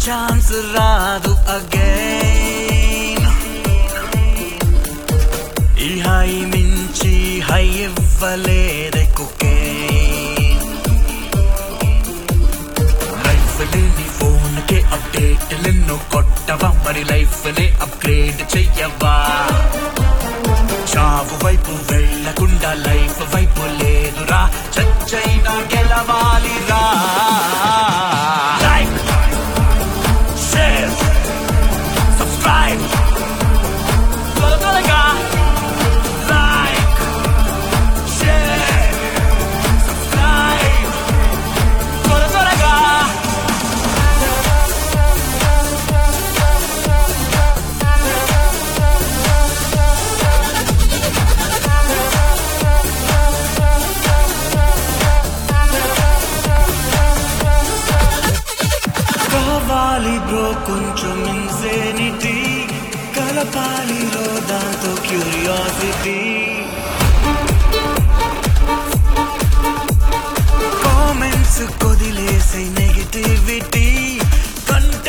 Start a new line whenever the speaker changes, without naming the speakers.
chance రాదు again ఈ high మించి హై ఇవ్వలేదే కుకేన్ లైఫ్ లేని ఫోన్ కే అప్డేట్ నిన్ను కొట్టవా మరి లైఫ్ నే అప్గ్రేడ్ చెయ్యవా చావు వైపు వెళ్ళకుండా లైఫ్ వైపు లేదురా చచ్చైనా గెలవాలిరా లైక్ షేర్ సబ్స్క్రైబ్ త్వర త్వరగా లైక్ షేర్ సబ్స్క్రైబ్ త్వర త్వరగా కావాలి బ్రో కొంచెం ఇన్సేనిటీ కలపాలి రో దాంతో క్యూరియాసిటీ కామెంట్స్ కొదిలేసే నెగిటివిటీ కంట్రోల్